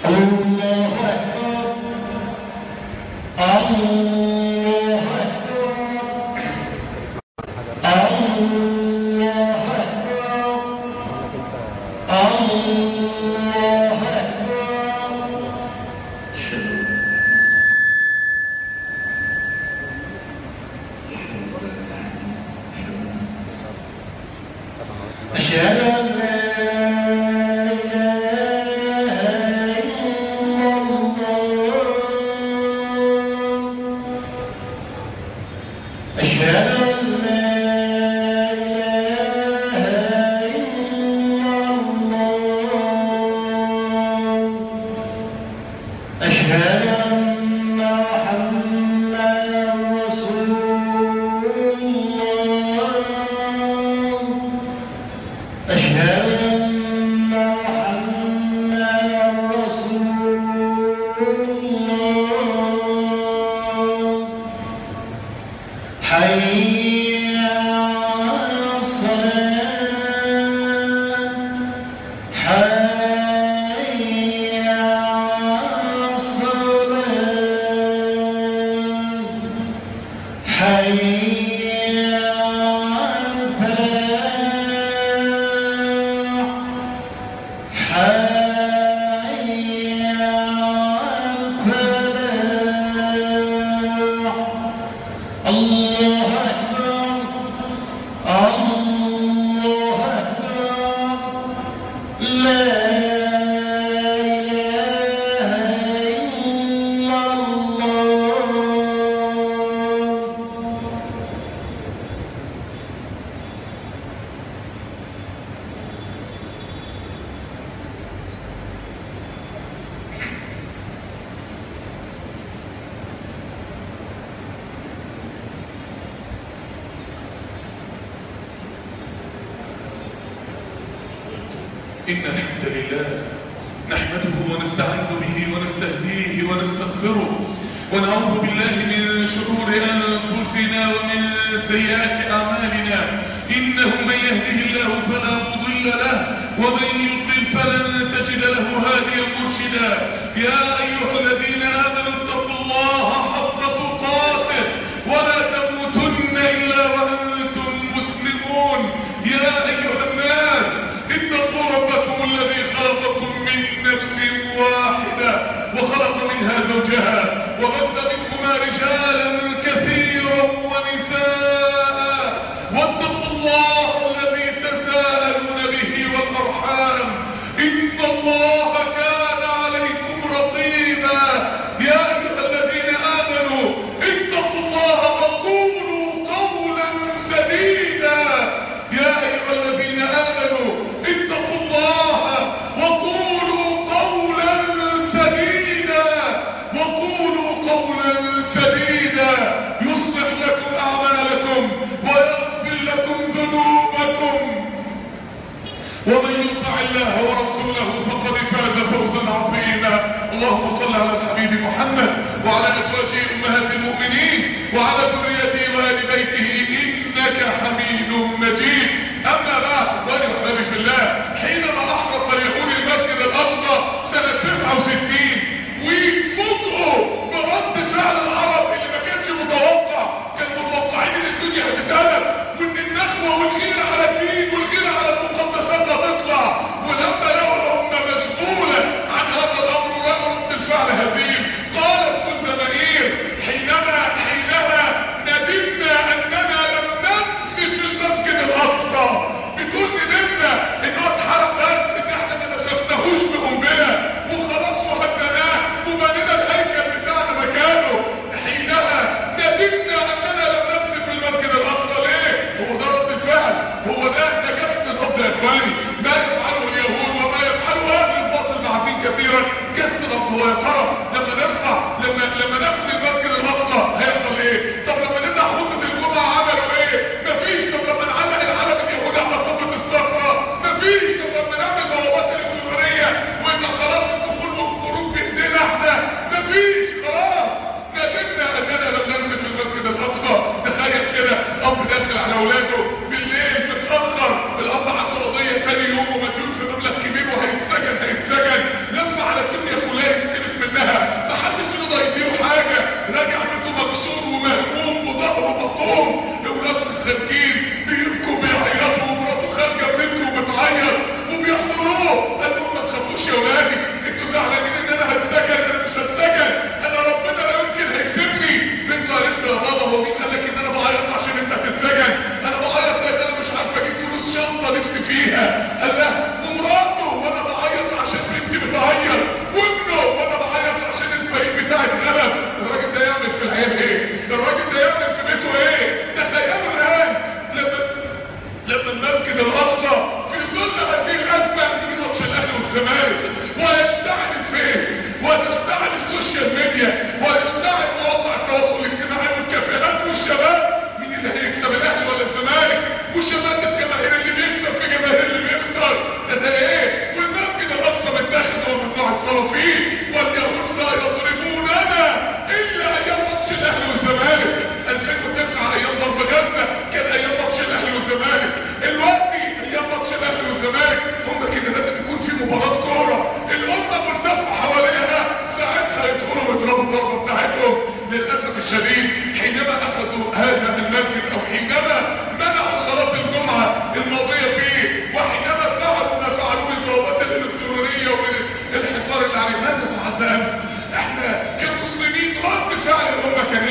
الله أكبر الله أكبر الله أكبر الله أكبر أشهد أن لا إله إلا الله أشهد أن لا إله إلا الله أشهد أن محمدا رسول الله أشهد أن محمدا رسول الله حي على الصلاة حي على الصلاة حي على الفلاح حي على الفلاح الله أكبر الله أكبر لا إله إلا الله إن الحمد لله نحمده ونستعين به ونستهديه ونستغفره ونعوذ بالله من شرور أنفسنا ومن سيئات أعمالنا إنه من يهده الله فلا مضل له ومن يضلل فلن تجد له هاديا مرشدا يا أيها الذين آمنوا اتقوا الله حق تقاته ولا تموتن إلا وأنتم مسلمون يا أيها الناس اتقوا ربكم الذي خلقكم من نفس واحدة وخلق منها زوجها وبث منهما رجالا كثيرا ونساء واتقوا الله الذي تساءلون به والأرحام إن الله كان عليكم رقيبا يا أيها الذين آمنوا اتقوا الله وقولوا قولا سديدا يا أيها الذين آمنوا اتقوا الله وقولوا قولا سديدا وقولوا قولا سديدا يصلح لكم أعمالكم ويغفر لكم ذنوبكم ومن يطع الله ورسوله فقد فاز فوزا عظيما اللهم صل على الحبيب محمد وعلى ازواجه امهات المؤمنين وعلى ذريته وال بيته انك حميد مجيد اما بعد وانا احبابي في الله حينما احرق اليهود المسجد الاقصى سنه 69 وفوجئوا برد فعل العرب اللي ما كانش متوقع كانوا متوقعين ان الدنيا هتتقلب وان النخوه والغيره على الدين والغيره على المقدسات هتطلع ولما لقوا الامه مشغوله عن هذا الامر رأوا رد الفعل هزيم قالت كنت منير حينما حينها ندمنا اننا لم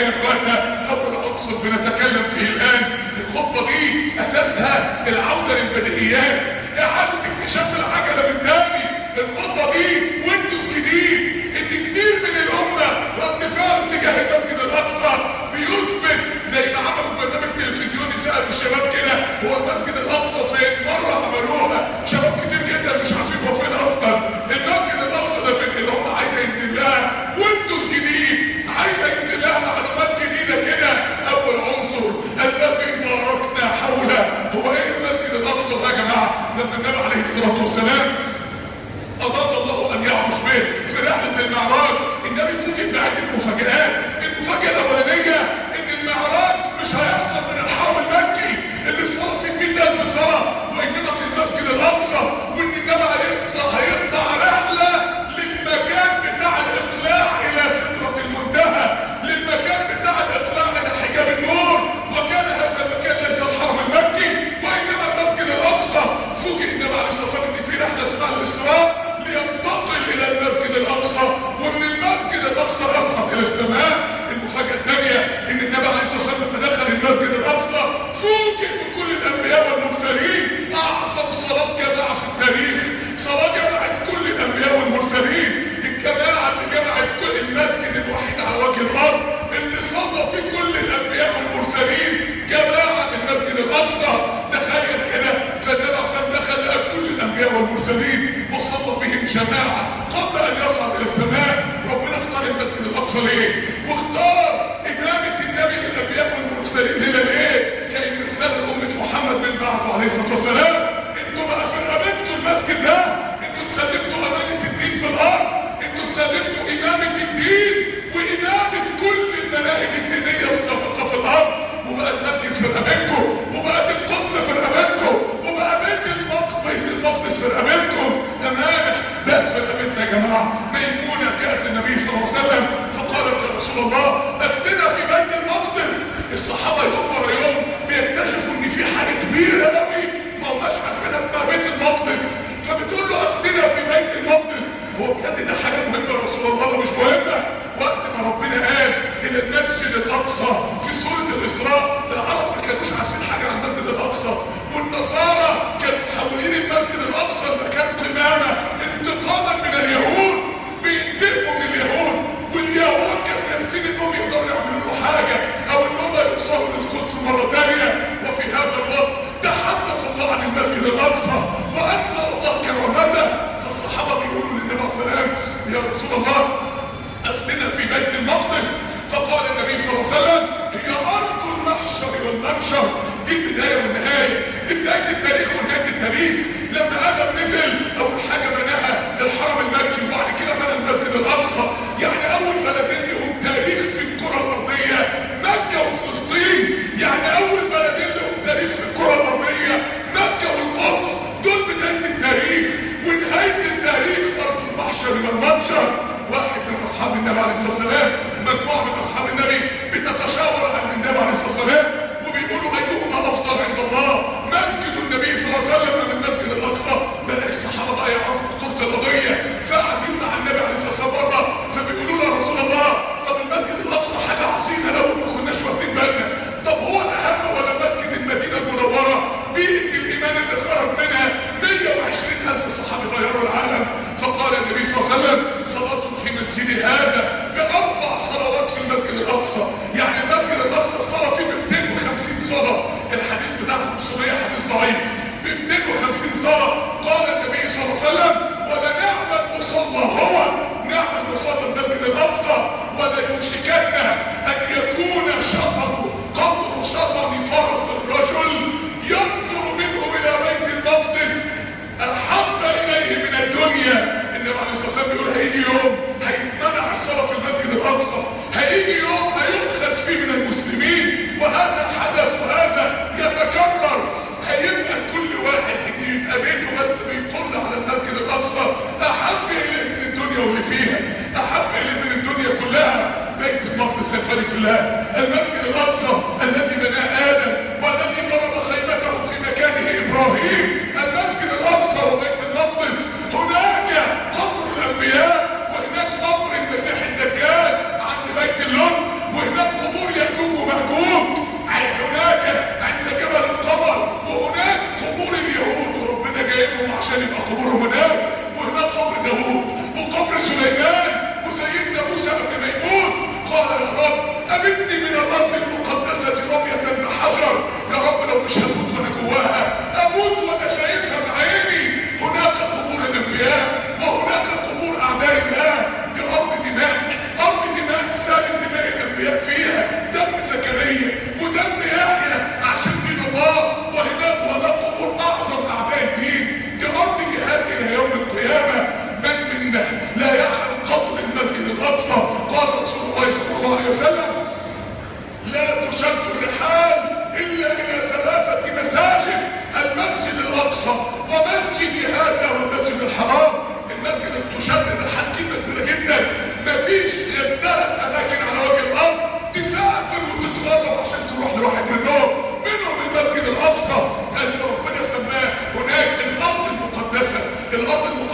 يا اخوانا اول عنصر بنتكلم فيه الان الخطبه دي اساسها العوده للبديهيات اعاده اكتشاف العجله من تاني الخطبه دي ويندوز جديد ان كتير من الامه رد فعل تجاه المسجد الاقصى بيثبت زي ما عملوا برنامج تلفزيوني سال الشباب كده هو المسجد الاقصى فين مره عملوها شباب كتير جدا مش عارفين هو فين اصلا المسجد الاقصى ده فين اللي هم عايزه ينزل لها ويندوز جديد عايزه ينزل لها معلومات جديده كده اول عنصر الذي باركنا حوله هو ايه المسجد الاقصى ده يا جماعه لما النبي عليه الصلاه والسلام أراد الله أن يعرش به في رحلة المعراج النبي فوجئ بعدة مفاجآت المفاجأة الأولانية إن المعراج مش هيحصل من الحرم المكي اللي الصلاة فيه 100000 صلاة وإنما من المسجد الأقصى وإن النبي هيطلع هيقطع رحلة للمكان بتاع الإقلاع إلى سدرة المنتهى للمكان بتاع الإقلاع إلى حجاب النور وكان هذا المكان ليس الحرم المكي وإنما المسجد الأقصى فوجئ النبي عليه الصلاة والسلام إن في رحلة اسمها الإسراء لينتقل الى المسجد الاقصى ومن المسجد الاقصى يصعد الى السماء المفاجاه الثانيه ان النبي عليه الصلاه والسلام لما دخل المسجد الاقصى فوجئ بكل الانبياء والمرسلين اعظم صلاه جماعه في التاريخ صلاه جمعت كل الانبياء والمرسلين الجماعه اللي جمعت كل المسجد الوحيد على وجه الارض اللي صلى فيه كل الانبياء والمرسلين جماعه المسجد الاقصى تخيل كده فالنبي عليه الصلاه دخل لقى كل الانبياء والمرسلين وصلى بهم جماعة قبل ان يصعد الى السماء ربنا اختار المسجد الاقصى ليه واختار امامة النبي للانبياء والمرسلين هنا ليه كي رسالة امة محمد من بعده عليه الصلاة والسلام انتوا بقى في رقبتكم المسجد ده انتوا تسلمتوا امانة الدين في الارض انتوا تسلمتوا امامة الدين وامامة كل المناهج الدينية السابقة في الارض وبقى المسجد في رقبتكم وبقى القدس في رقبتكم وبقى بيت المقدس بيت المقدس في رقبتكم تمام بقى في رقبتنا يا جماعه ميمونه كانت النبي صلى الله عليه وسلم فقالت يا رسول الله افتنا في بيت المقدس الصحابه يوم ورا يوم بيكتشفوا ان في حاجه كبيره قوي ما هماش عارفين اسمها بيت المقدس فبتقول له افتنا في بيت المقدس هو كان ده حاجه مهمه يا رسول الله ولا مش مهمه وقت ما ربنا قال الى المسجد الاقصى في سوره الاسراء العرب ما كانوش عارفين حاجه عن المسجد الاقصى والنصارى كانوا محولين المسجد الاقصى لمكان قمامه انتقاما من اليهود بينتقموا من اليهود واليهود كانوا يمكن انهم يقدروا يعملوا له حاجه او انهم يوصلوا للقدس مره ثانيه وفي هذا الوقت تحدث الله عن المسجد الاقصى وانزل الله كرامته فالصحابه بيقولوا للنبي عليه الصلاه والسلام يا رسول الله افتنا في بيت المقدس فقال النبي صلى الله عليه وسلم هي ارض المحشر والمنشر دي البدايه والنهايه دي بدايه التاريخ ونهايه التاريخ لما ادم نزل اول حاجه بناها الحرم المكي وبعد كده بنى المسجد الاقصى يعني اول بلدين لهم تاريخ في الكره الارضيه مكه وفلسطين يعني اول بلدين لهم تاريخ في الكره الارضيه مكه والقدس دول بدايه التاريخ ونهايه التاريخ ارض المحشر والمنشر واحد من اصحاب النبي عليه الصلاه والسلام مجموعه من اصحاب النبي بتتشاور عن النبي عليه الصلاه والسلام وبيقولوا ايهما افضل عند الله مسجد النبي صلى الله عليه وسلم ام المسجد الاقصى بدا الصحابه بقى يعرفوا خطوره القضيه فقاعدين مع النبي عليه الصلاه والسلام بره فبيقولوا له يا رسول الله طب المسجد الاقصى حاجه عظيمه لو ما كناش واخدين بالنا طب هو الاهم ولا مسجد المدينه المنوره بيئه الايمان اللي خرج منها 120000 صحابي غيروا العالم فقال النبي صلى الله عليه وسلم صلاه في مسجد هذا باربع صلوات في المسجد الاقصى يعني المسجد الاقصى الصلاه فيه ب 250 صلاه الحديث بتاع 500 حديث ضعيف ب 250 صلاه قال النبي صلى الله عليه وسلم ولنعم المصلى هو نعم المصلى المسجد الاقصى ولا يوشكن ان يكون شطر قدر شطر فرس الرجل ينظر منه الى بيت المقدس احب اليه من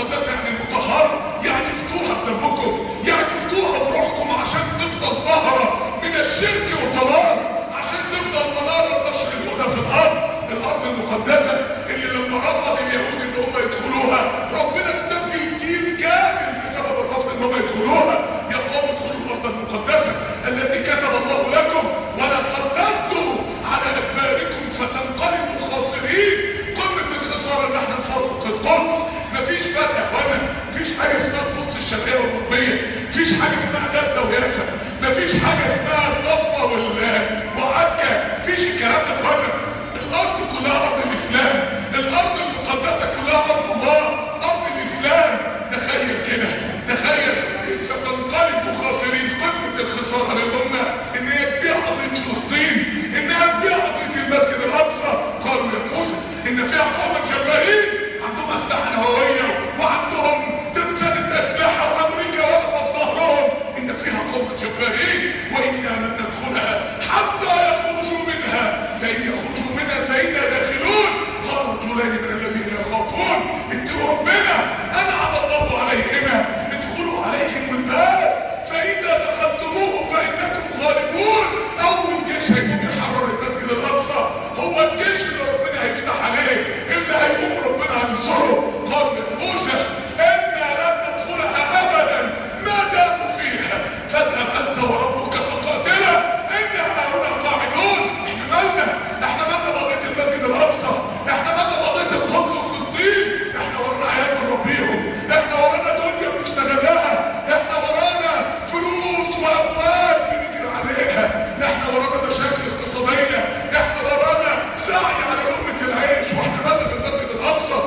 المقدسة يعني المطهرة يعني افتوها بدمكم يعني افتوها بروحكم عشان تفضل طهرة من الشرك والضلال عشان تفضل منارة نشر الهدى في الأرض الأرض المقدسة اللي لما رفض اليهود ان هم يدخلوها ربنا استبدل جيل كامل بسبب الرفض ان هم يدخلوها يا قوم ادخلوا الأرض المقدسة التي كتب الله لكم ولا قدرتوا على أدباركم فتنقلبوا خاسرين قمة الخسارة ان احنا نفرط في القدس مفيش فرق يا اخوانا مفيش حاجة اسمها القدس الشرقية والقطبية مفيش حاجة اسمها دلتا ويافا مفيش حاجة اسمها الضفة وال- وعكا مفيش الكلام ده يا اخوانا الارض كلها ارض الاسلام الارض المقدسة كلها ارض الله ارض الاسلام تخيل كده تخيل فتنقلب خاسرين قمة الخسارة للأمة ان هي تبيع قضية فلسطين انها تبيع قضية المسجد الاقصى قالوا يا موسى ان فيها قوم جبارين عندهم اسلحة نووية وعندهم ترسانة اسلحة وامريكا واقفة في ظهرهم ان فيها قوم جبارين وانا لن ندخلها حتى يخرجوا منها فان يخرجوا منها فانا داخلون قال رجلان من الذين يخافون اتقوا ربنا انعم الله عليهما ادخلوا عليهم الباب فاذا دخلتموه فانكم غالبون اول جيش هيقوم يحرر المسجد الاقصى هو الجيش اللي ربنا هيفتح عليه اللي هيقوم ربنا هينصره قال موسى انا لن ندخلها ابدا ما داموا فيها فاذهب انت وربك فقاتلا انا هؤلاء قاعدون احنا مالنا احنا مالنا بقضيه المسجد الاقصى احنا مالنا بقضيه القدس وفلسطين احنا ورانا عيال بنربيهم احنا ورانا دنيا بنشتغلها احنا ورانا فلوس واموال بنجري عليها احنا ورانا مشاكل اقتصاديه احنا ورانا سعي على لقمه العيش واحنا مالنا بالمسجد الاقصى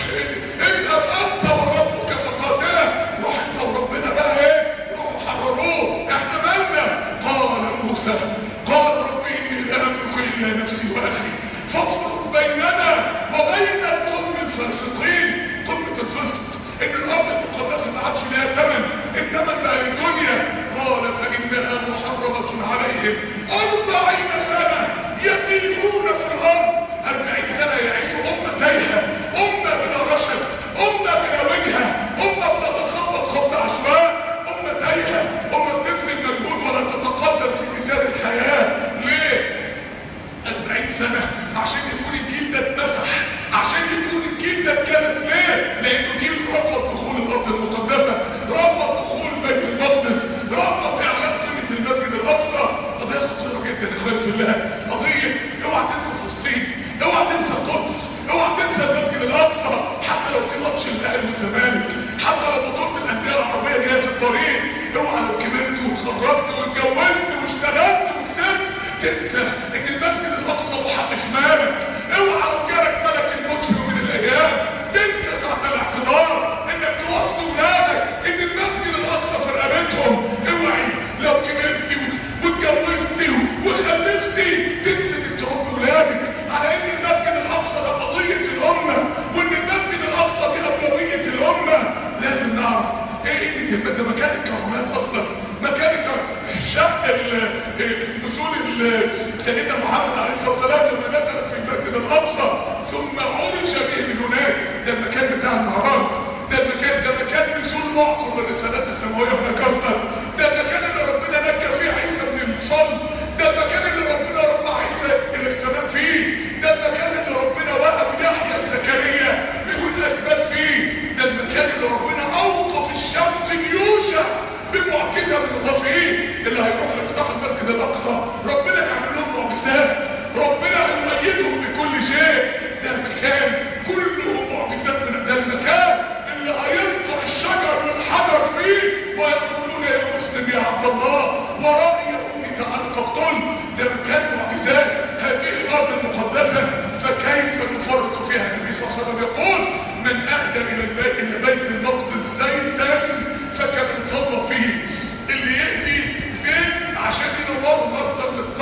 اذهب انت وربك فقاتلا روح انت وربنا بقى ايه روحوا حرروه احنا مالنا قال موسى قال ربي اني لا املك الا نفسي واخي فافرق بيننا وبين القوم الفاسقين قمه الفسق ان الارض المقدسه ما عادش لها ثمن الثمن بقى للدنيا قال فانها محرمه عليهم أربعين سنه يتيهون في الارض أربعين سنه يعيشوا امه تايهه امه بلا رشد امه بلا وجهه امه بتتخبط خبط عشواء امه تايهه امه بتبذل مجهود ولا تتقدم في ميزان الحياه ليه 40 سنة عشان يكون الجيل ده اتمسح عشان يكون الجيل ده اتكنس ليه؟ لأنه جيل رفض دخول الأرض المقدسة رفض دخول بيت المقدس رفض إعلان قيمة المسجد الأقصى قضية خطيرة جدا يا إخواني في الله قضية اوعى تنسى فلسطين اوعى تنسى القدس اوعى تنسى المسجد الأقصى حتى لو في ماتش الأهلي والزمالك حتى لو بطولة الأندية العربية جاية في الطريق اوعى لو كبرت واتخرجت واتجوزت واشتغلت وكسبت تنسى ان المسجد الاقصى هو حق في مالك اوعى لو جالك ملك الموت في يوم من الايام تنسى ساعة الاعتذار انك توصي ولادك ان المسجد الاقصى في رقبتهم اوعي لو كبرتي واتجوزتي وخلفتي تنسى انك تربي ولادك على ان المسجد الاقصى ده قضية الامة وان المسجد الاقصى دي اولوية الامة لازم نعرف ايه قيمة ده مكان الكرامات اصلا مكان الكرامات شق نزول سيدنا محمد عليه الصلاه والسلام لما نزل في المسجد الاقصى ثم عرج به من هناك ده المكان بتاع المهران ده المكان ده مكان نزول معظم الرسالات السماويه هناك اصلا ده المكان اللي ربنا نجى فيه عيسى من الصلب ده المكان اللي ربنا رفع عيسى الى السماء فيه ده المكان اللي ربنا وهب يحيى زكريا بدون اسباب فيه ده المكان اللي ربنا اوقف الشمس ليوشع بمعجزة من الله فيه اللي هيروح يفتح المسجد الأقصى ربنا يعمل لهم معجزات ربنا هيميزهم بكل شيء ده المكان كله معجزات من ده المكان اللي هينطق الشجر والحجر فيه ويقولون يا مسلم يا عبد الله ورائي يا أمي تعال فاقتل ده مكان معجزات هذه الأرض المقدسة فكيف نفرق فيها النبي صلى الله عليه وسلم يقول من أهدى إلى البيت إلى بيت المقدس زيتا فكان صلى فيه اللي يهدي زين عشان ينور مصدر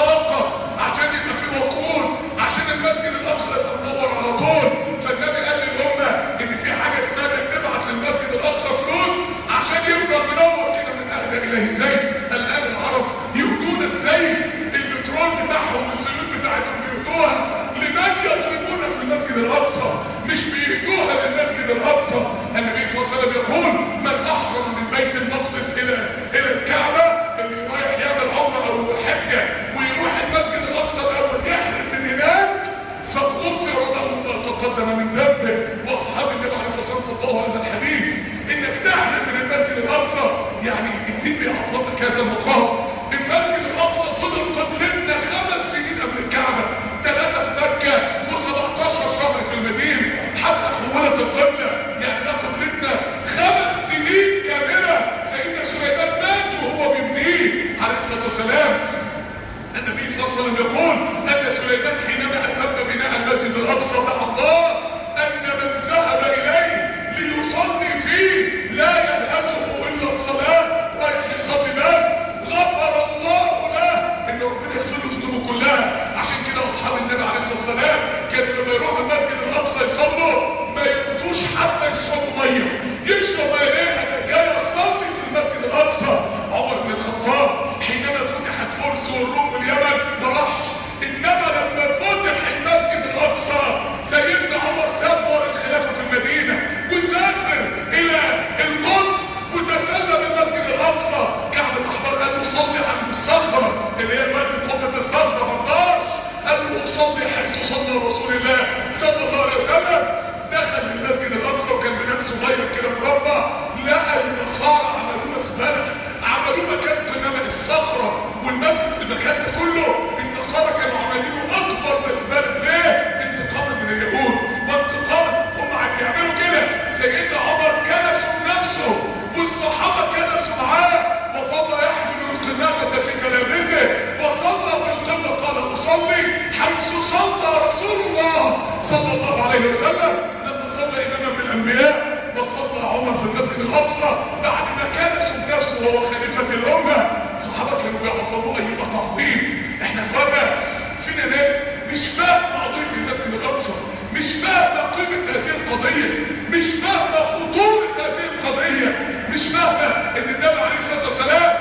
سليمان حينما اتم بناء المسجد الاقصى دعا الله ان من ذهب اليه ليصلي فيه لا يلهثه الا الصلاه رايح يصلي بس غفر الله له ان ربنا يغفر له ذنوبه كلها عشان كده اصحاب النبي عليه الصلاه والسلام كانوا لما يروحوا المسجد الاقصى يصلوا ما يردوش حتى يشربوا ميه يشرب ميه انا جاي اصلي في المسجد الاقصى عمر بن الخطاب حينما فتحت فرس والروم واليمن ما راحش انما لما فتح المسجد الاقصى سيدنا عمر سافر الخلافه في المدينه وسافر الى القدس وتسلم المسجد الاقصى كعب الاحبار قال له صلي عند الصخره اللي هي مسجد قبه الصخره ما رضاش قال له صلي حيث صلى رسول الله صلى الله عليه وسلم دخل المسجد الاقصى وكان بناء صغير كده مربع لقى النصارى عملوه زباله عملوه مكان قمامه الصخره والمسجد المكان ده كله النصارى كانوا عاملينه اكبر مزبله ليه؟ انتقاما من اليهود وانتقاما هم عم يعملوا كده سيدنا عمر كنسوا نفسه والصحابه كنسوا معاه وفضل يحمل القمامه في ملابسه وصلى في القبله قال اصلي حيث صلى رسول الله صلى الله عليه وسلم لما صلى اماما من الانبياء وصلى عمر في المسجد الاقصى بعد ما كنسوا نفسه وهو خليفه الامه الصحابه كانوا بيعتبروه ايها تعظيم احنا فاكر فينا ناس مش فاهمه قضيه المسجد الاقصى مش فاهمه قيمه هذه القضيه مش فاهمه خطوره هذه القضيه مش فاهمه ان النبي عليه الصلاه والسلام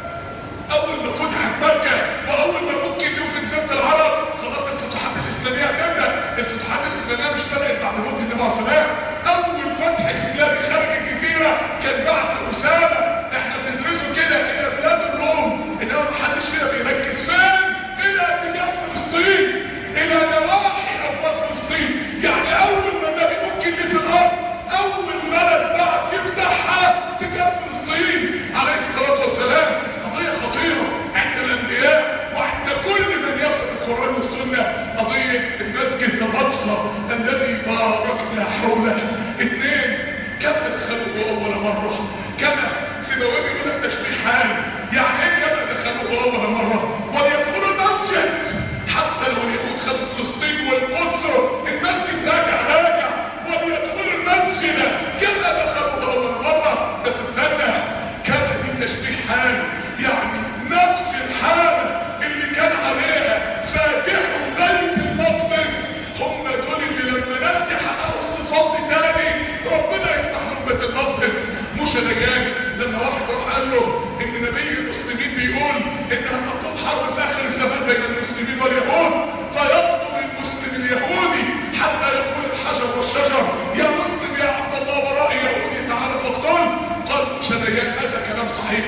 اول ما فتحت مكه واول ما ممكن يوفي جزيره العرب خلاص الفتوحات الاسلاميه هتبدا الفتوحات الاسلاميه مش بدات بعد موت النبي عليه الصلاه والسلام اول فتح اسلامي خارج الجزيره كان بعد اسامه احنا بندرسه كده الى بلاد الروم انما محدش فينا بيركز فين الى اتجاه فلسطين الى نواحي ابواب فلسطين يعني اول ما النبي ممكن في الارض اول بلد بعد يفتحها اتجاه فلسطين عليه الصلاه والسلام قضيه خطيره عند الانبياء وعند كل من يقرا القران والسنه قضيه المسجد الاقصى الذي باركنا حوله اثنين كما دخلوا اول مره كما سيبويه بيقول لك تشبيه حالي يعني ايه كما دخلوا اول مره وليدخلوا المسجد حتى لو اليهود خدوا فلسطين والقدس المسجد راجع راجع وليدخلوا المسجد كما دخلوا اول مره بس استنى كما دي تشبيه حالي يعني نفس الحاله اللي كان عليها فاتحوا بيت المقدس هم دول اللي لما ناس يحققوا الصفات دي تاني ربنا يفتح لهم بيت المقدس مش انا جاي لما واحد راح قال له ان نبي المسلمين بيقول انها تقوم حرب في اخر الزمان بين المسلمين واليهود فيقتل المسلم اليهودي حتى يقول الحجر والشجر يا مسلم يا عبد الله ورائي يهودي تعالى فاقتل قال مش انا جاي هذا كلام صحيح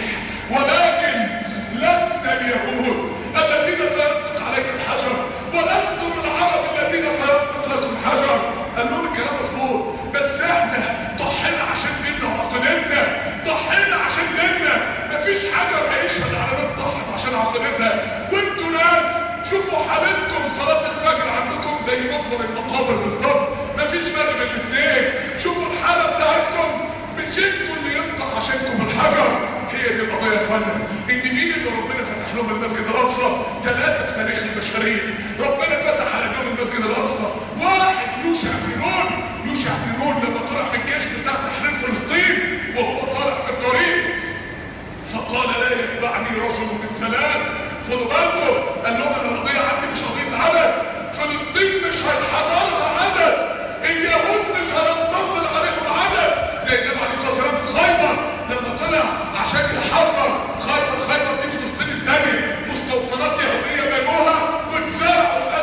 ولكن لسنا اليهود الذين سينطق عليكم الحجر ولستم العرب الذين سينطق لكم الحجر قال لهم الكلام مظبوط بس احنا ضحينا عشان ديننا وعقيدتنا ضحينا عشان ديننا مفيش حجر هيشهد على ناس ضحت عشان عقيدتنا وانتوا ناس شوفوا حالتكم صلاة الفجر عندكم زي مطلب المقابر بالظبط مفيش فرق بين الاثنين شوفوا الحالة بتاعتكم مش انتوا اللي ينطق عشانكم الحجر هي دي القضية يا اخوانا ان مين اللي ربنا فتح لهم المسجد الاقصى ثلاثة في تاريخ البشرية ربنا فتح على لهم المسجد الاقصى واحد يوشع بن نون يوشع بن نون لما طلع من الجيش بتاع تحرير فلسطين وهو طالع في الطريق فقال لا يتبعني رجل من ثلاث خدوا بالكم قال لهم انا القضية عندي مش قضية عدد فلسطين مش هيتحررها عدد اليهود مش هينتصر عليهم عدد زي النبي عليه الصلاه والسلام في خيبر لما طلع عشان يحرر خيبر خيبر دي فلسطين الثانيه مستوطنات يهوديه بنوها واتزرعوا في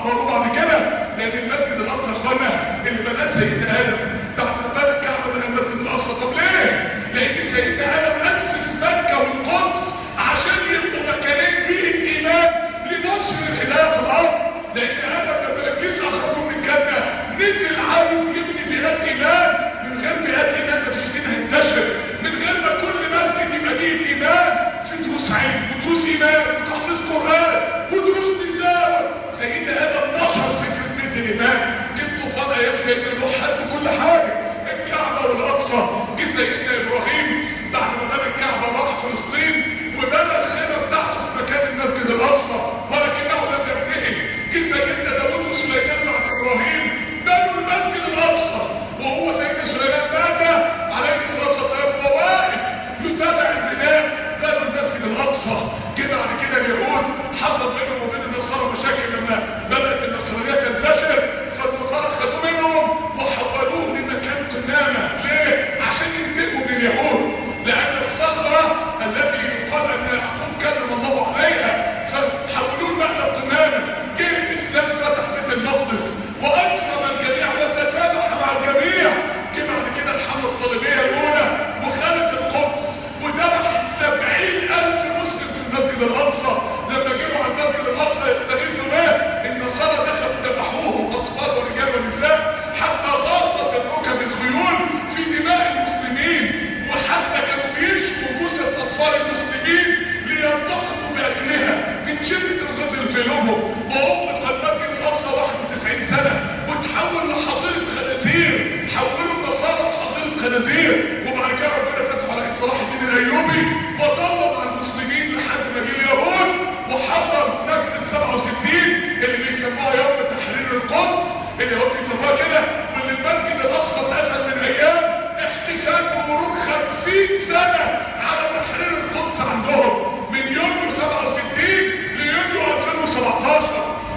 عمروه بعد كده لان المسجد الاقصى يا اخوانا اللي بناه سيدنا ادم بعد ما بنى الكعبه من المسجد الاقصى طب ليه؟ لان سيدنا ادم اسس مكه والقدس عشان يبقوا مكانين بيئه ايمان لنشر الهدايه في الارض لان ادم لما ابليس اخرجه من الجنه نزل عايز يبني بيئات ايمان من غير بيئات ايمان مفيش دين هينتشر من غير ما كل مسجد يبقى بيئه ايمان في دروس علم ودروس ايمان وتحفيظ قران ودروس تلاوه سيدنا ادم نشر فكره بيت الايمان جبته فضل ايام سيدنا نوح حد كل حاجه الكعبه والاقصى جه سيدنا ابراهيم بعد ما بنى الكعبه راح فلسطين وبنى الخيمه بتاعته في مكان المسجد الاقصى ولكنه لم يبنيه جه سيدنا داوود وسليمان بعد ابراهيم بنوا المسجد الاقصى وهو سيدنا سليمان مات عليه الصلاه والسلام وهو واقف يتابع البناء بنوا المسجد الاقصى جه بعد كده اليهود حصل بينهم وبين النصارى مشاكل لما بدات النصرانيه تنتشر فالنصارى خدوه منهم وحولوه لمكان قمامه ليه؟ عشان ينتقموا من اليهود لان الصخره التي يقال ان يعقوب كلم الله عليها فحولوه لمعنى قمامه جه الاسلام فتح بيت المقدس واكرم الجميع وتسامح مع الجميع جه بعد كده الحمله الصليبيه الاولى وخدت القدس وذبح سبعين الف مسلم في المسجد الاقصى لما جيروا على المسجد الاقصى يستغيثوا به النصارى دخلوا ذبحوهم اطفال ورجال ونساء حتى غاصت الركب الخيول في دماء المسلمين وحتى كانوا بيشكوا جثث اطفال المسلمين لينتقموا باكلها من شده الغزل في قلوبهم واغلق المسجد الاقصى 91 سنه وتحول لحظيره خنازير حولوا النصارى لحظيره خنازير وبعد كده ربنا فتح على صلاح الدين الايوبي وضل مع المسلمين لحد ما جه اليهود وحصل نكسه 67 اللي بيسموها يوم تحرير القدس اللي هو بيسموها كده واللي المسجد الاقصى اتقفل من ايام احتفال بمرور 50 سنه على تحرير القدس عندهم من يونيو 67 ليونيو 2017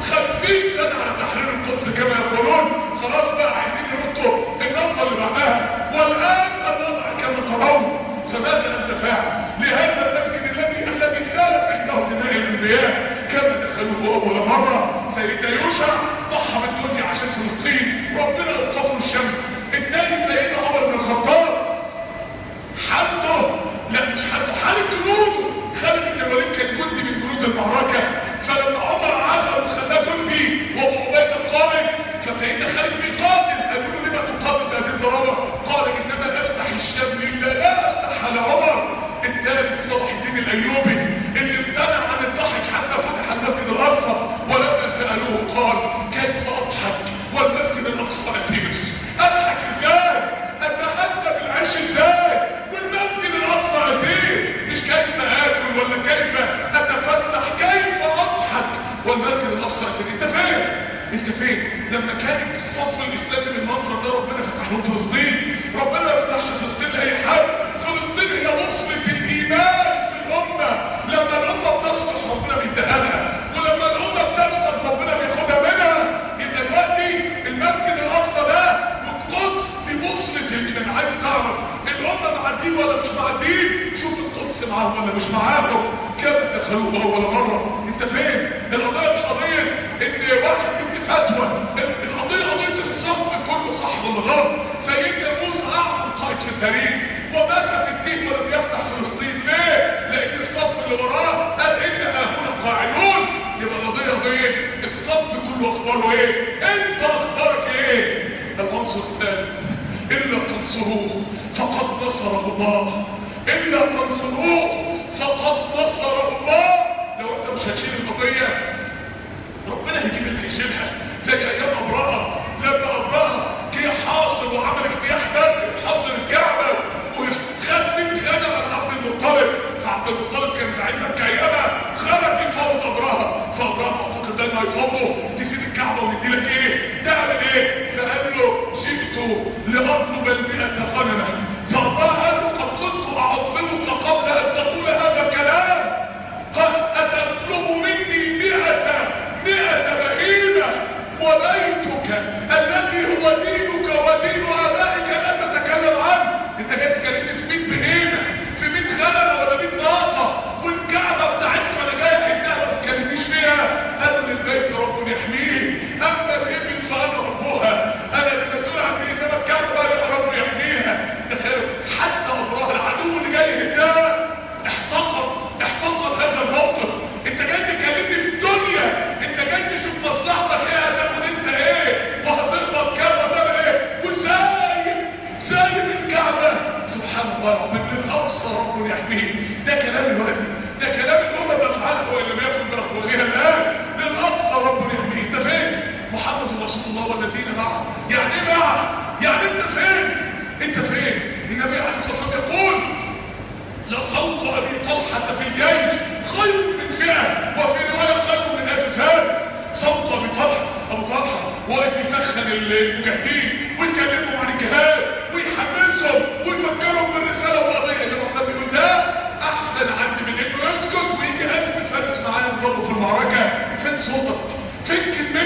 50 سنه على تحرير القدس كما يقولون خلاص بقى عايزين يردوا النقطه اللي بعدها والان الوضع كما ترون فماذا نتفاعل لهذا المسجد الذي الذي سالت عنده دماء الانبياء كما دخلوه اول مره سيدنا يوشع ضحى بالدنيا عشان فلسطين ربنا القفر الشمس الثاني سيدنا عمر بن الخطاب حده لا مش حده حال جنوده خالد بن الوليد كان جندي من جنود المعركه فلما عمر عزل وخلاه جندي وابو عبيده القائد فسيدنا خالد بيقاتل قالوا له لما تقاتل بهذه الضربه قال انما افتح الشام لله لا افتح على عمر الثالث صلاح الدين الايوبي اللي امتنع عن الضحك حتى فتح المسجد الاقصى ولما سالوه قال كيف اضحك والمسجد الاقصى اسير اضحك ازاي اتغذى بالعيش ازاي والمسجد الاقصى اسير مش كيف اكل ولا كيف اتفسح كيف اضحك والمسجد الاقصى اسير انت فين انت فين لما كان الصف الاسلامي بالمنظر ده ربنا فتح له فلسطين ربنا ما فتحش فلسطين لاي حد فلسطين هي وصلة الايمان في الامه لما الامه بتصلح ربنا بيديها لها ولما الامه بتفسد ربنا بياخدها منها يبقى دلوقتي المسجد الاقصى ده والقدس دي وصلة الايمان عايز تعرف الامه مع الدين ولا مش مع الدين شوف القدس معاهم ولا مش معاهم كم دخلوه اول مره انت فين القضيه مش قضيه ان واحد يدي فتوى القضيه قضيه الصف كله صح ولا غلط سيدنا موسى اعظم قائد في التاريخ ومات في الدين ولم يفتح فلسطين ليه؟ لان الصف اللي وراه قال ان هنا قاعدون يبقى القضيه قضيه الصف كله اخباره ايه؟ انت اخبارك ايه؟ العنصر الثالث الا تنصروه فقد نصره الله الا تنصروه فقد نصره الله لو انت مش هتشيل القضيه ربنا هيجيب اللي هيشيلها زي ايام ابراهه لما ابراهه جه حاصر وعمل اجتياح بدر حاصر الكعبه وخد من خدم عبد المطلب فعبد المطلب كان زعيم مكه ايامها خرج يفوض ابراهه فابراهه اعتقد ده انه هيفوضه تسيب الكعبه وندي لك ايه؟ تعمل ايه؟ فقال له جئت لاطلب المئة غنمه فابراهه قال له قد كنت اعظمك قبل ان تقول هذا الكلام قد أتطلب مني مئة مئة بهيمة وبيتك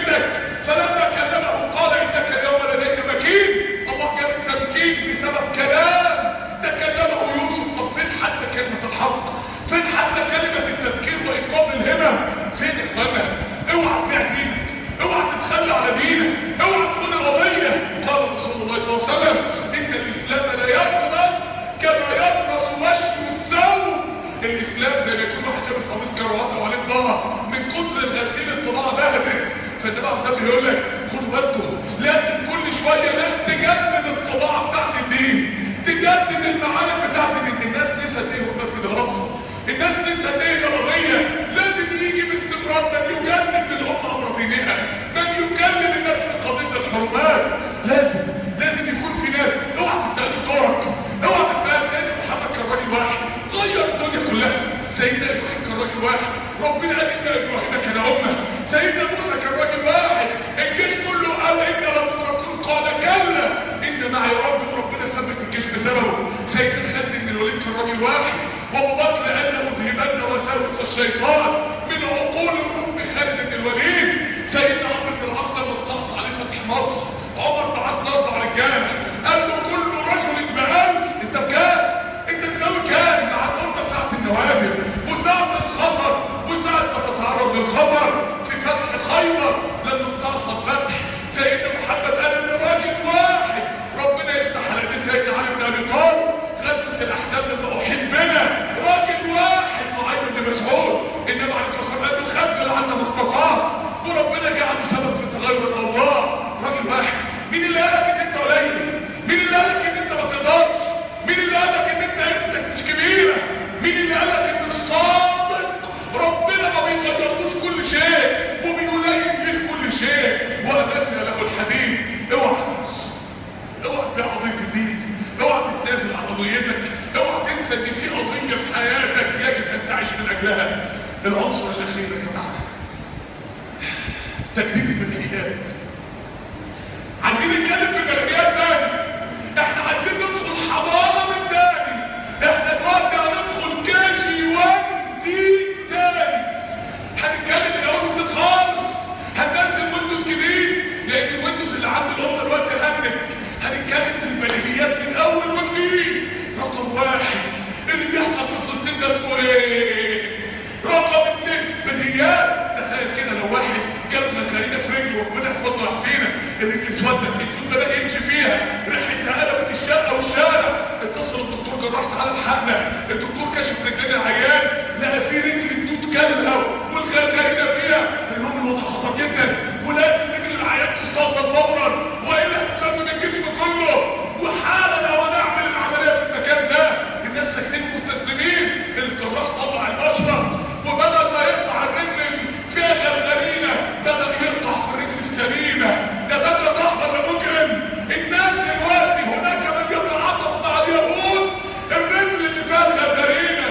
بنتك فلما كلمه قال انك اليوم لدينا مكين الله جاب التمكين بسبب كلام تكلمه يوسف طب فين حتى كلمة الحق فين حتى كلمة التذكير وإقام الهمم فين إخوانا اوعى تبيع دينك اوعى تتخلى على دينك اوعى تكون القضية قال رسول الله صلى الله عليه وسلم إن الإسلام لا يقنص كما يقنص وشم الثوب الإسلام زي ما يكون واحد لابس قميص كروات وعليه طلع من كتر الغسيل الطلاع ذهبي فالنبي عليه الصلاه يقول لك خدوا بالكم لازم كل شويه ناس تجدد الطباعه بتاعت الدين تجدد المعارف بتاعت الدين الناس نسيت ايه والمسجد الاقصى الناس نسيت ايه القضيه لازم يجي باستمرار من يجدد للامه امر دينها من يكلم الناس في قضيه الحرمات لازم لازم يكون في ناس اوعى تستقبل دورك اوعى تستقبل سيدنا محمد كان راجل واحد غير الدنيا كلها سيدنا ابراهيم كان راجل واحد ربنا قال ان ابراهيم كان امه سيدنا موسى كان راجل واحد الجيش كله قال ان لم تتركون قال كلا ان معي ربي وربنا ثبت الجيش بسببه سيدنا خالد بن الوليد كان راجل واحد وابو بكر قال مذهبن وساوس الشيطان من عقول الروم خالد بن الوليد سيدنا عمرو بن العاص لما استعصى عليه فتح مصر عمر بعت له اربع رجال قال له كل رجل بألف انت بكام انت تساوي كام مع الامه ساعه النوابل وساعه الخطر وساعه ما تتعرض للخطر في فتح خيبر لما استعصى الفتح سيدنا محمد قال ان راجل واحد ربنا يفتح على ايدي سيدنا علي بن ابي طالب غزوه الاحزاب لما احبنا راجل واحد معين بن مسعود النبي عليه الصلاه والسلام قال الخبز لعنا ما استطاع وربنا جعل سبب في تغير الاوضاع راجل واحد مين اللي قالك ان انت قليل مين اللي قالك ان انت ما تقدرش مين اللي قالك ان انت ابنك مش كبيره مين اللي قالك ان الصادق ربنا ما بيغيرلوش كل شيء وبيلين فيه كل شيء وأمتنا له الحديد اوعى اوعى تبيع قضية الدين اوعى تتنازل عن قضيتك اوعى تنسى ان في قضية في حياتك يجب ان تعيش من اجلها العنصر الاخير يا جماعة تجديد البديهيات عايزين نتكلم في البديهيات تاني احنا عايزين ندخل حضارة من تاني احنا دلوقتي هندخل كاجي وان دي تاني هنتكلم الاول من خالص هننزل ويندوز جديد لان الويندوز اللي عند الامه دلوقتي هنك هنتكلم في البديهيات من اول وجديد رقم واحد اللي بيحصل في فلسطين ده اسمه ايه رقم اتنين بديهيات تخيل كده لو واحد جاب مخارينا في رجله وربنا يحفظنا فينا الرجل اسودت الدود بدا يمشي فيها ريحتها قلبت الشقه والشارع اتصل الدكتور جراح تعالى الحقنا الدكتور كشف رجلين العيان لقى في رجل الدود كلها والخرخرينه فيها المهم الوضع خطر جدا ولازم رجل العيان تستأصل فورا والا هتسمم الجسم كله وحالا لو نعمل العمليه في المكان ده الناس ساكتين مستسلمين الجراح طلع البشره وبدل ما يقطع الرجل فيها غرغرينه بدل يقطع في الرجل السليمه ده بدل رحمه مجرم الناس دلوقتي هناك من يتعاطف مع اليهود الرجل اللي فيها الغرغرينه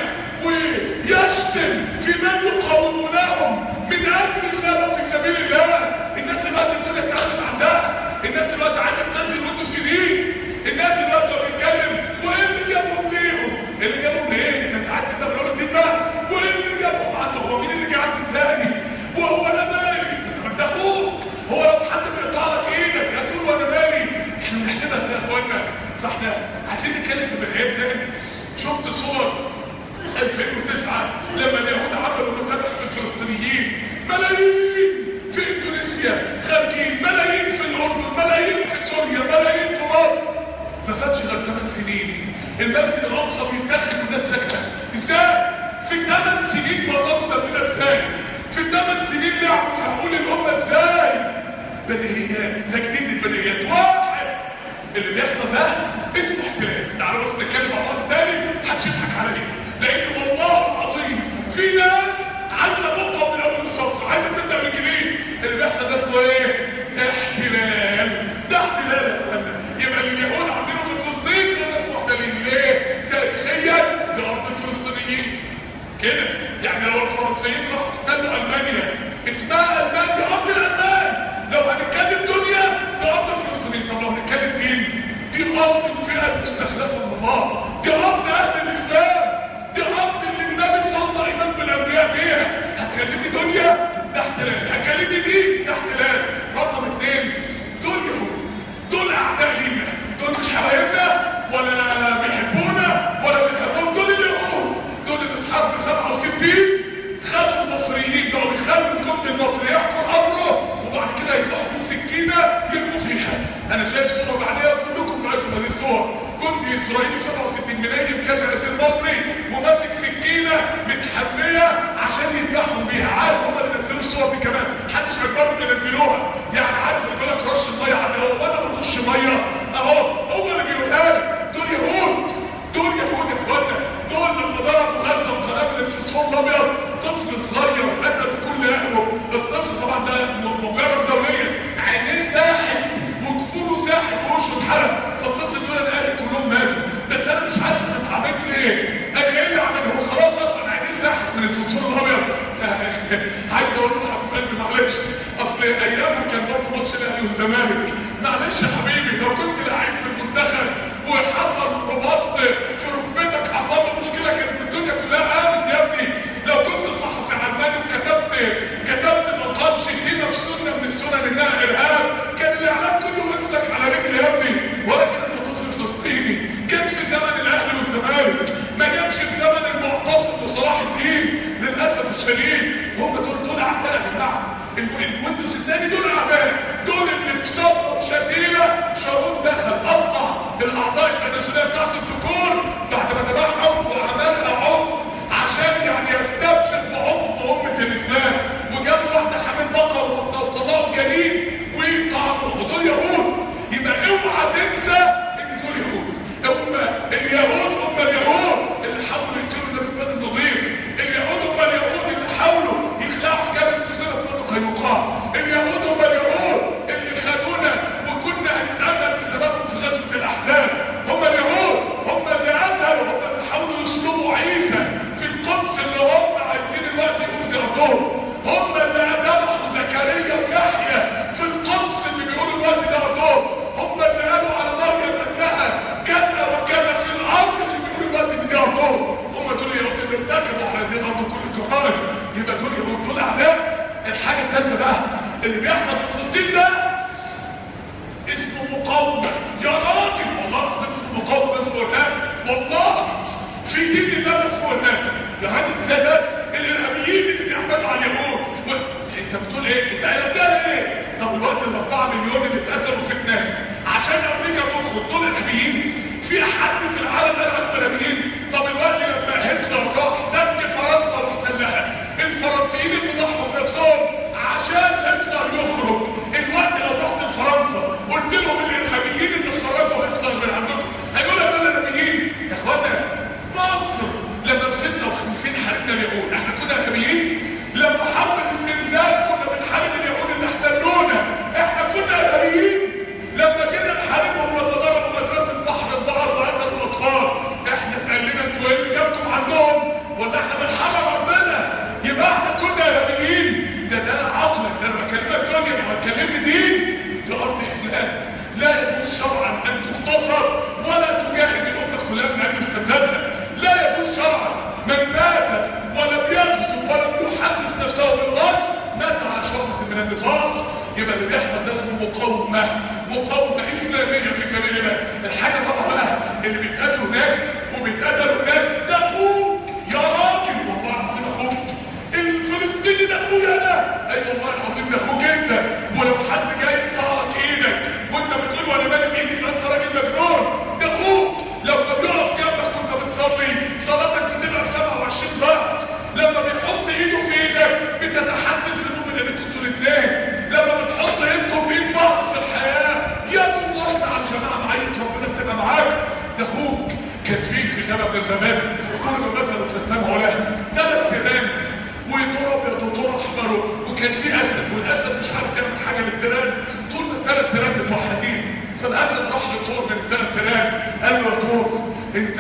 ويشتم في من يقاومونهم من اجل الخلافه في سبيل الله الناس دلوقتي الدنيا اتعرفت عندها الناس دلوقتي عايزه تنزل ويندوز جديد الناس دلوقتي لو بيتكلم وايه اللي جابهم ليهم اللي جابهم ليه انت عايز تبقى الراجل دي بقى وايه اللي جابهم عنده هو مين اللي قاعد تاني وهو انا مالي انت ما اخوك هو لو حد بيقطع لك ايدك هتقول وانا مالي احنا بنحسبها ازاي يا اخوانا فاحنا عايزين نتكلم في العيب تاني شفت صور 2009 لما اليهود عملوا مسابح بالفلسطينيين ملايين في اندونيسيا خارجين ملايين في الاردن ملايين في سوريا ملايين في مصر ما فاتش غير 8 سنين المسجد الاقصى بيتاخد والناس ساكته ازاي في 8 سنين مرضوا تمرين ازاي في 8 سنين لعبوا في عقول الامه ازاي بديهيات تجديد البديهيات واحد اللي بيحصل ده اسمه احتلال تعالوا بس نتكلم مع بعض تاني هتشوفك على ايه لان والله العظيم في ناس عايزه تبقى من اول السطر عايزه تبدا من جديد اللي بيحصل ده اسمه ايه احتلال ده احتلال يا اخوانا يبقى اليهود عاملينه في فلسطين ده اسمه احتلال ليه تاريخيا لارض الفلسطينيين كده يعني لو الفرنسيين راحوا احتلوا المانيا اسمها المانيا ارض الالمان لو هنتكلم دنيا ده ارض الفلسطينيين طب لو هنتكلم دين دي ارض الفئه المستخلفه من الله معلش اصل ايامه كان برضه ماتش الاهلي والزمالك معلش يا حبيبي لو كنت لعيب في المنتخب وحصل رباط في ركبتك حصل له مشكله كانت الدنيا كلها قامت يا ابني لو كنت صحفي علماني وكتبت كتبت مقال شتيمه في سنه من السنن انها ارهاب كان الاعلام كله مسلك على رجل يا ابني ولكن انت طفل فلسطيني جابش في زمن الاهلي والزمالك ما جابش في زمن المعتصم وصلاح الدين للاسف الشديد هم دول دول اعداء يا جماعه الويندوز الثاني دول اعداء دول اللي في صفقه شديده شارون دخل قطع الاعضاء التناسليه بتاعت الذكور بعد ما تبعهم وعملها عنف عشان يعني يستبشر بعنف امه الاسلام وجاب واحده حامل بقره وطلعوا جريد وطعنوا دول يهود يبقى اوعى تنسى ان دول يهود هم اليهود هم اليهود اللي حاولوا يقتلوا النبي بن النضير اليهود هم اليهود اللي حاولوا يخلعوا حكايه المسلمه في بنو قينقاع اليهود هم اليهود اللي خدونا وكنا هنتقابل بسببهم في غزوه الاحزاب هم اليهود هم اللي قتلوا هم اللي حاولوا يسلبوا عيسى في القدس اللي هم عايزين الوقت يقولوا دي ارضهم هم اللي ذبحوا زكريا ويحيى في القدس اللي بيقولوا الوقت ده ارضهم هم اللي قالوا على مريم انها كذا وكذا في الارض اللي بيقولوا الوقت دي ارضهم هم دول يهود اللي ارتكبوا على هذه الارض كل الكفار يبقى دول يهود دول اعداء الحاجه الثالثه بقى اللي بيحصل في فلسطين ده اسمه مقاومه يا راجل والله اسمه مقاومه اسمه ارهاب والله في دين الله اسمه ارهاب يعني انت ده الارهابيين اللي بيعتدوا على اليهود انت بتقول ايه انت قلبتها ايه طب الوقت ال 4 مليون اللي اتقتلوا في لبنان عشان امريكا تدخل دول ارهابيين في حد في العالم ده عنده ارهابيين طب الوقت لما هتلر راح دك فرنسا واحتلها الفرنسيين اللي ضحوا بنفسهم عشان هتلر يخرج الوقت لو رحت لفرنسا قلت لهم الارهابيين اللي خرجوا هتلر من عندكم هيقول لك دول ارهابيين يا اخوانا مصر لما ب 56 حاربنا اليهود احنا كنا ارهابيين لما حرب الاستنزاف كنا بنحارب اليهود اللي احتلونا احنا كنا ارهابيين لما جينا نحاربهم ولا ضربوا مدرسه بحر البحر وقتلوا الاطفال احنا اتقلنا انتوا ايه اللي جابكم عندهم ولا احنا بنحرم ربنا يبقى احنا كنا ارهابيين ده ده انا عقلك ده انا بكلمك دنيا انا بكلمني دين في ارض اسلام لا يجوز شرعا ان تختصر ولا تجاهد الامه كلها من اجل استبدادها لا يجوز شرعا من مات ولم يغزو ولم يحدث نفسه بالغزو مات على شرطه من النفاق يبقى اللي بيحصل ده اسمه مقاومه مقاومه اسلاميه في سبيل الله الحاجه طبعا بقى اللي بيتقاسوا هناك وبيتقتلوا هناك ده اخوك يا راجل والله العظيم اخوك الفلسطيني ده اخويا انا اي والله العظيم ده اخوك انت ولو حد جاي يقطعلك ايدك وانت بتقول وانا مالي بايدي يبقى انت راجل مجنون ده اخوك لو كان بيقف جنبك وانت بتصلي صلاتك بتبقى ب 27 ضعف لما بيحط ايده في ايدك بتتحدث ذنوب اللي انتوا انتوا الاثنين لما بتحط ايدكم في ايد بعض في الحياه يا الله مع الجماعه معاك ربنا بتبقى معاك ده اخوك كان في في غابه من الغابات كل ما مثلا تستمعوا لها ثلاث تيران وطور ابيض وطور احمر وكان في اسد والاسد مش عارف يعمل حاجه للتيران طول ما الثلاث تيران متوحدين فالاسد راح لطور من الثلاث تيران قال له يا طور انت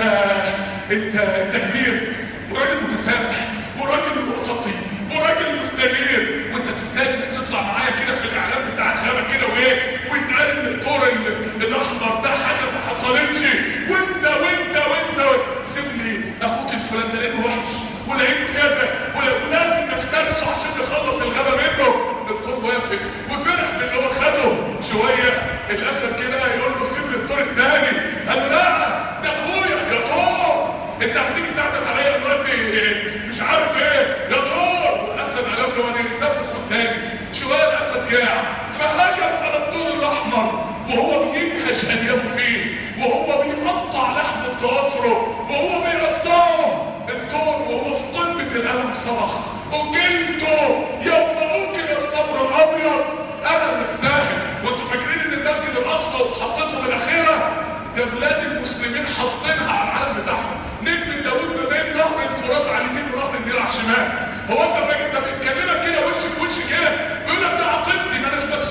انت انت كبير وراجل متسامح وراجل وسطي وراجل مستنير وانت تستاهل انك تطلع معايا كده في الاعلام بتاع غابه كده وايه ويتقال ان الطور ال- الاحمر ده حاجه ما حصلتش وانت وانت وانت سيبني اخوك الفلان ده لانه وحش ولقيته كذا ولا- ولازم نسترسه عشان نخلص الغابه منه الطور وافق وفرح باللي هو خده شويه الاسد كده يقول له سيب لي الطور الثاني قال له لا ده اخويا يا طور انت هتيجي تعمل عليا دلوقتي مش عارف ايه يا طور الاسد قال له انا ساب الخد تاني شويه الاسد جاع فهجم على الطور الاحمر وهو بينهش انيابه فيه وهو بيقطع لحم ضوافره وهو بيقطعه الطور وهو في قمه الالم صرخ وكلته يوم اوكل الصبر الابيض انا مستاهل وانتوا فاكرين ان المسجد الاقصى وحطيته بالاخيره ده بلاد المسلمين حاطينها على العالم بتاعهم نجم داوود ما بين نهر الفرات على اليمين ونهر النيل على الشمال هو انت فاكر انت بيتكلمك كده وش في وش كده بيقول لك ده عقيدتي ما اناش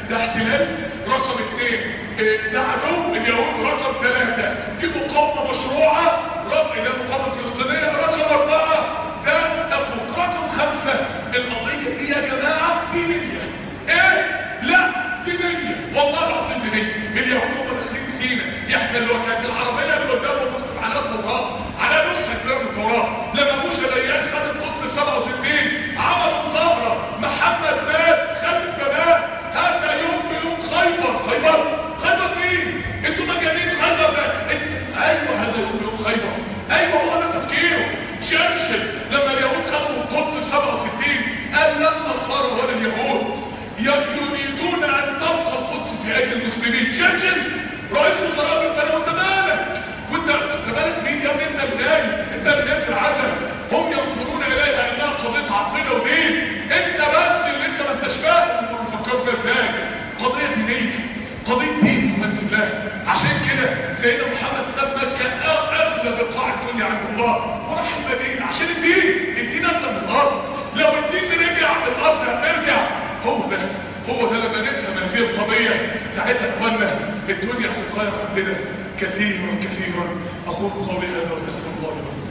ده احتلال رقم اثنين اه، ده عدو اليهود رقم ثلاثة في مقاومة مشروعة رقم ده مقاومة فلسطينية رقم أربعة ده أخوك رقم خمسة القضية دي يا جماعة دينية ايه؟ لا دينية والله العظيم دينية اليهود هم داخلين سينا يحتلوا كانت العربية اللي قدامهم مكتوب على التوراة على نسخة كتاب التوراة لما موسى ديان خد القدس في 67 عملوا مظاهرة محمد مات خد البنات هذا يوم يوم خيبر خيبر خيبر مين؟ انتوا مجانين خيبر ده انت- ايوه هذا يوم يوم خيبر ايوه هو ده تفكيره شرشل لما اليهود خدوا القدس في 67 قال لا النصارى ولا اليهود يريدون ان تبقى القدس في ايدي المسلمين شرشل رئيس وزراء انت وانت مالك وانت انت مالك مين يا ابني انت بداي انت بدايه في العالم هم ينظرون اليها انها قضيه عقيده ودين انت بس اللي انت ما انتش فاهم انت بتفكر فيها ازاي قضيه دينيه قضيه دين ومن الله عشان كده سيدنا محمد ساب مكه اغلى بقاع الدنيا عند الله وراح المدينه عشان الدين الدين اغلى من الارض لو الدين رجع الارض هترجع هو ده هو ده لما نفهم هذه القضية ساعتها يا اخوانا الدنيا هتتغير عندنا كثيرا كثيرا اقول قولي هذا واستغفر الله لي ولكم.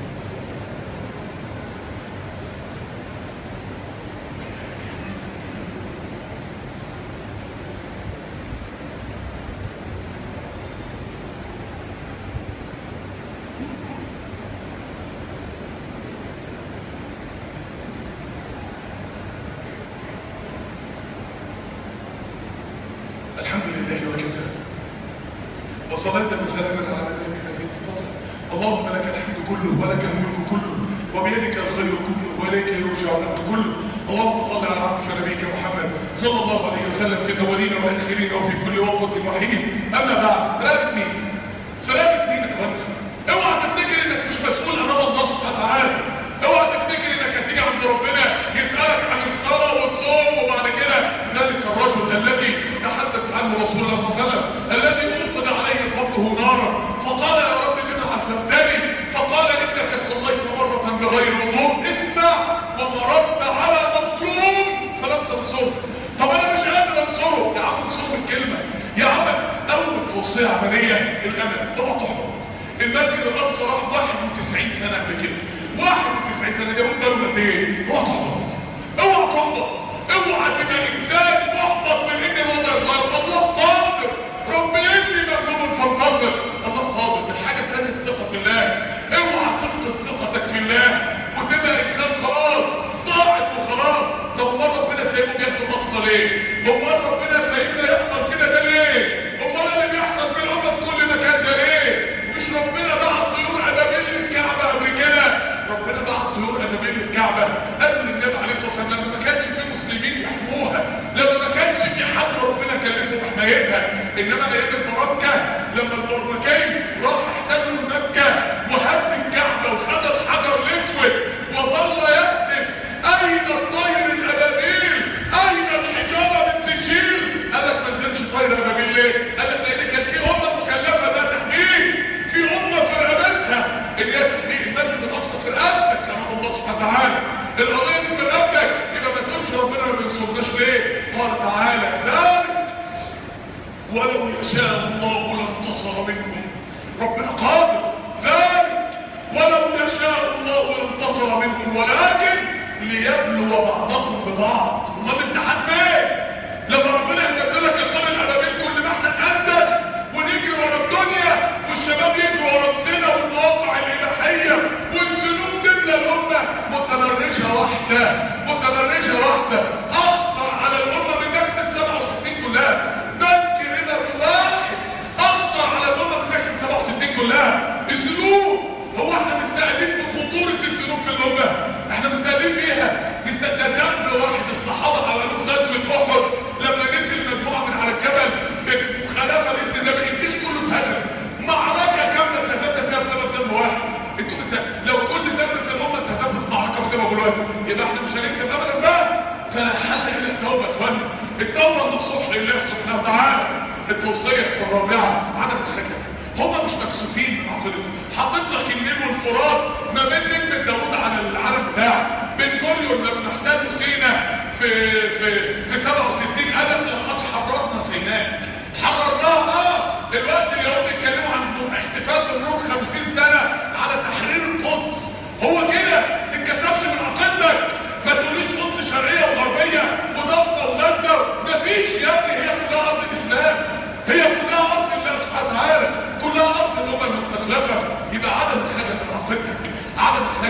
الحمد لله وكفى وصلاة وسلاما على نبيك الذي اصطفى اللهم لك الحمد كله ولك الملك كله وبيدك الخير كله واليك يرجع الامر كله اللهم صل على عبدك نبيك محمد صلى الله عليه وسلم في الاولين والاخرين وفي كل وقت وحين اما بعد راقبني سلامة دينك ربنا اوعى تفتكر انك مش مسؤول امام الله سبحانه وتعالى اوعى تفتكر انك هتيجي عند ربنا يسألك عن الصلاة والصوم وبعد كده ذلك الرجل الذي تحدث عنه رسول الله صلى الله عليه وسلم الذي اوقد عليه قبره نارا فقال يا رب لما عذبتني فقال انك صليت مرة بغير وضوء اسمع ومررت على مظلوم فلم تنصره طب انا مش قادر انصره يا عم انصره بالكلمة يا عم اول توصية عملية الامل اوعى تحبط المسجد الاقصى راح 91 سنة قبل كده 91 سنة ده قدامنا قد ايه اوعى تحبط اوعى تحبط اوعى تبقى انسان محبط من ان الوضع يتغير الله قادر رب ابني مغلوب فانتصر الله قادر الحاجة الثانية الثقة في الله اوعى تفقد ثقتك في الله وتبقى انسان خلاص ضاعت وخلاص طب امال ربنا سايبه بياخد الاقصى ليه؟ امال ربنا سايبنا يحصل كده ده ليه؟ امال اللي بيحصل في الامه في كل مكان ده ليه؟ مش ربنا بعت طيور ابابيل الكعبه قبل كده ربنا بعت طيور ابابيل الكعبه قبل النبي عليه الصلاه والسلام لما ما كانش في مسلمين يحموها لما ما كانش في حد ربنا كلفه بحمايتها انما لقيت المركه لما المركين راح احتلوا مكه وهد الكعبه وخد الحجر الاسود وظل يهتف اين الطير الابابيل اين الحجاره من سجيل قال لك ما نزلش طير ابابيل ليه قال لك لان كان في امه مكلفه ده تحميل في امه في رقبتها اللي هي تحميل المسجد الاقصى في رقبتك امام الله سبحانه وتعالى القضيه دي في رقبتك يبقى ما تقولش ربنا ما بينصرناش ليه قال تعالى ذلك ولو يشاء الله لانتصر منكم ربنا قادر ذلك ولو يشاء الله لانتصر منكم ولكن ليبلو بعضكم ببعض امال الامتحان فين لما ربنا ينزل لك القرن الادبي كل ما احنا نقدم ونجري ورا الدنيا والشباب يجروا ورا الزنا والمواقع الاباحيه والذنوب تملى الامه متبرجه واحده متبرجه واحده اخطر على الامه من نكسه 67 كلها بنك ربا واحد اخطر على الامه من نكسه 67 كلها الذنوب هو احنا مستقلين بخطوره الذنوب في الامه احنا مستقلين بيها مستقلين ذنب واحد الصحابه على غزوه احد لما نزل مجموعه من على الجبل مخالفه للاستدامه الجيش كله اتهزم معركه كامله اتهزمنا فيها بسبب ذنب واحد انتوا بس لو كل ذنب في الامه اتهزمنا في معركه بسبب الواحد يبقى احنا مش هنكسب ابدا بقى فلا حل الا التوبه يا اخوانا التوبه النصوح لله سبحانه وتعالى التوصيه الرابعه عدم الخجل هم مش مكسوفين من عقلهم حاطط لك النيل والفرات ما بين نجم داوود على العالم بتاعه بين كوريون لما احتلوا سينا في في في 67 قال لك لقد حررنا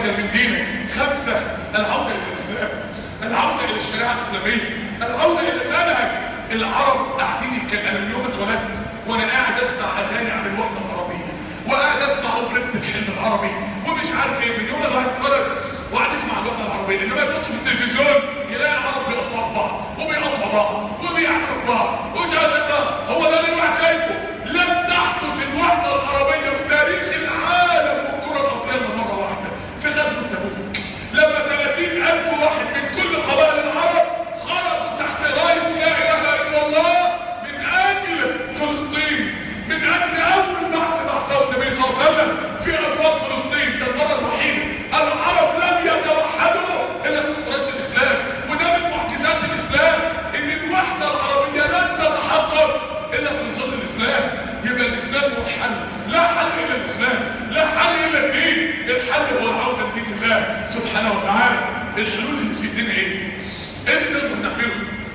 تغير من دينك خمسة العودة إلى الإسلام العودة إلى الشريعة الإسلامية العودة إلى المنهج العرب قاعدين يتكلموا اليوم اتولدت وأنا قاعد أسمع أغاني عن الوطن العربية وقاعد أسمع أوبريت الحلم العربي ومش عارف إيه من يوم ما الواحد اتولد وقاعد يسمع اللغة العربية إنما يبص في التلفزيون يلاقي عرب بيقطعوا بعض وبيقطعوا بعض وبيعملوا بعض ومش عارف إيه هو ده اللي الواحد شايفه لم تحدث الوحدة العربية في تاريخ العالم والكرة الأرضية مرة واحدة في غزوة تبوك لما 30 ألف واحد من كل قبائل العرب خرجوا تحت راية لا إله إلا الله من أجل فلسطين من أجل أول بعث بعثه النبي صلى الله عليه وسلم في أبواب فلسطين ده المرة الوحيدة العرب لم يتوحدوا إلا في صورة الإسلام وده من معجزات الإسلام إن الوحدة العربية لن تتحقق إلا في ظل الإسلام يبقى الإسلام هو الحل لا حل إلا الإسلام لا حل إلا الدين الحل هو العودة لدين الله سبحانه وتعالى الحلول اللي في الدين إيه؟ إيه اللي نقدر نعمله؟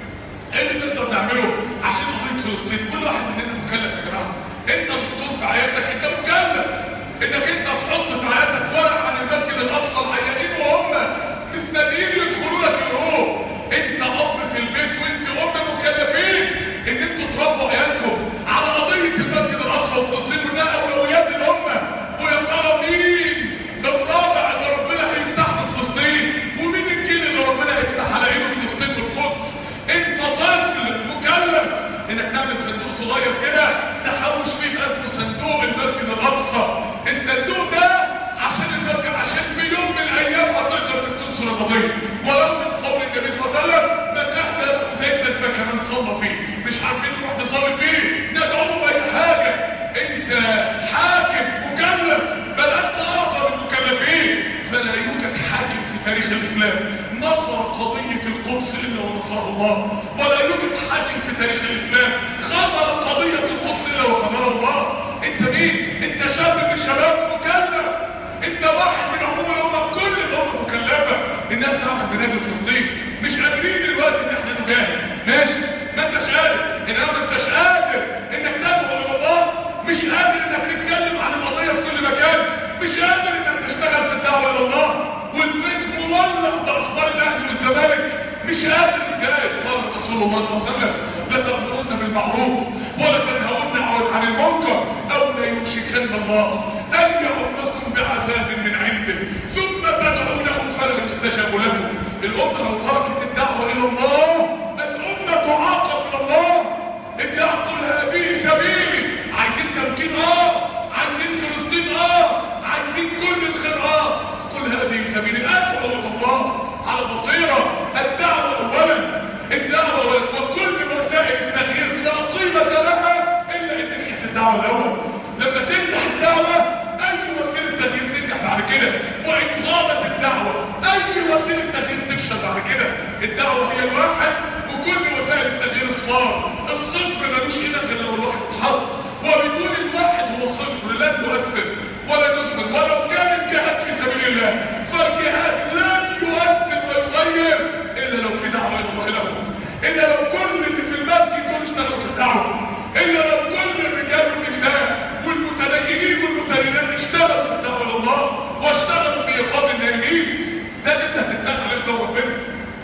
ايه اللي نقدر نعمله عشان قضيه فلسطين كل واحد مننا مكلف يا جماعه انت الدكتور في حياتك انت مكلف انك انت تحط في حياتك ورق عن المسجد الاقصى العيانين وهم مستنيين يدخلوا لك الروح انت اب في البيت وانت ام مكلفين ان انتوا تربوا عيالكم على قضيه المسجد الاقصى وفلسطين وده اولويات الامه ويا ترى مين الرابع اللي ربنا هيفتح له فلسطين ومين الجيل اللي ربنا هيفتح على ايده فلسطين والقدس انت طفل مكلف انك تعمل صندوق صغير كده تحوش فيه اسمه صندوق المسجد الاقصى الصندوق ده عشان المسجد عشان في يوم من الايام هتقدر تنصر القضيه ولو من قول النبي صلى الله عليه وسلم من احدث زيتا فكمان صلى فيه مش عارفين نروح نصلي فيه ندعوه باي حاجه انت حاكم مكلف بل انت اعظم المكلفين فلا يوجد حاكم في تاريخ الاسلام نصر قضية القدس إلا ونصره الله ولا يوجد حاكم في تاريخ الإسلام خبر قضية القدس إلا وخبر الله أنت مين؟ أنت شاب من الشباب مكلف أنت واحد من عموم الأمم كل الأمم مكلفة إنها تعمل بنادي فلسطين مش قادرين دلوقتي إن احنا نجاهد ماشي ما أنتش قادر إنما ما أنتش قادر إنك تدعو إلى الله مش قادر إنك تتكلم عن القضية في كل مكان مش قادر إنك تشتغل في الدعوة إلى الله والفيس مولع باخبار الاهلي والزمالك مش قادر ازاي قال رسول الله صلى الله عليه وسلم لا تامرون بالمعروف ولا تنهون عن المنكر او لا يوشكن الله ان يعمكم بعذاب من عنده ثم تدعونه فلا يستجاب لكم الامه لو تركت الدعوه الى الله الامه تعاقب الى الله الدعوه قل هذه سبيلي عايزين تمكين اه عايزين فلسطين اه عايزين كل الخير اه كل هذه سبيل ادعو الى الله على بصيره الدعوه اولا الدعوه وكل وسائل التغيير لا قيمه لها الا ان تنجح الدعوه الاول لما تنجح الدعوه اي وسيله تغيير تنجح بعد كده وان غابت الدعوه اي وسيله تغيير تفشل بعد كده الدعوه هي الواحد وكل وسائل التغيير اصفار الصفر ملوش هنا غير لو الواحد اتحط وبدون الواحد هو صفر لا تؤثر ولا تثبت ولو كان الجهاد في سبيل الله فالجهاد لن يؤثر ويغير الا لو في دعوه الى الله له الا لو كل اللي في المسجد دول اشتغلوا في الدعوه الا لو كل الرجال والنساء والمتدينين والمتدينات اشتغلوا في الدعوه الى الله واشتغلوا في ايقاظ النايمين ده اللي انت هتتسال عليه ده ربنا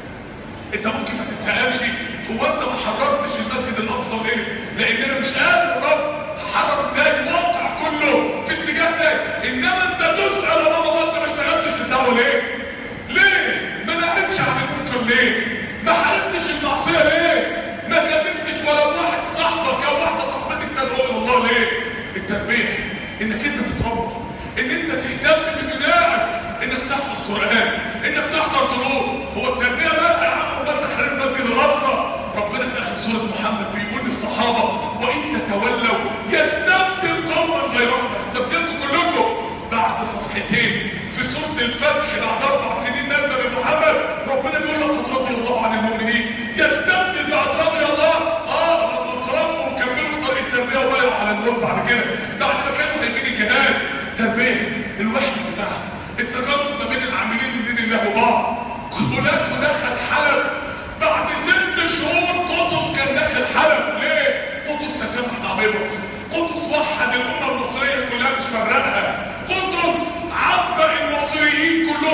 انت ممكن ما تتسالش هو انت ما حررتش المسجد الاقصى ليه؟ لان انا مش قادر يا رب حرر ازاي الواقع كله في اتجاه ده انما انت تسال يا رب انت ما اشتغلتش في الدعوه ليه؟ ليه؟ ما نعرفش عن المنكر ليه؟ ما حاربتش المعصيه ليه؟ ما كلمتش ولا واحد صاحبك او واحده صاحبتك تدعو الى الله ليه؟ التربيه انك انت تتربى ان انت تهتم ببنائك انك تحفظ قران انك تحضر دروس هو التربيه بقى يا عم بس تحرير مسجد الاقصى ربنا في اخر سوره محمد بيقول للصحابه وان تتولوا يستبدل قوما غيركم يستبدلكم كلكم بعد صفحتين في سوره الفتح بعد اربع سنين نزل محمد ربنا بيقول لقد رضي الله عن المؤمنين يستبدل بعد رضي الله اه لما تربوا وكملوا طريق التربيه ولا على النور بعد كده بعد ما كانوا سايبين الجهاد تربيه الوحي بتاعها التجارب ما بين العاملين لدين الله وبعض هناك دخل حلب بعد ست شهور قطز كان داخل حلب ليه؟ قطز تسامح مع بيبرس قطز وحد الامه المصريه كلها مش فرقها قطز عبى المصريين كلهم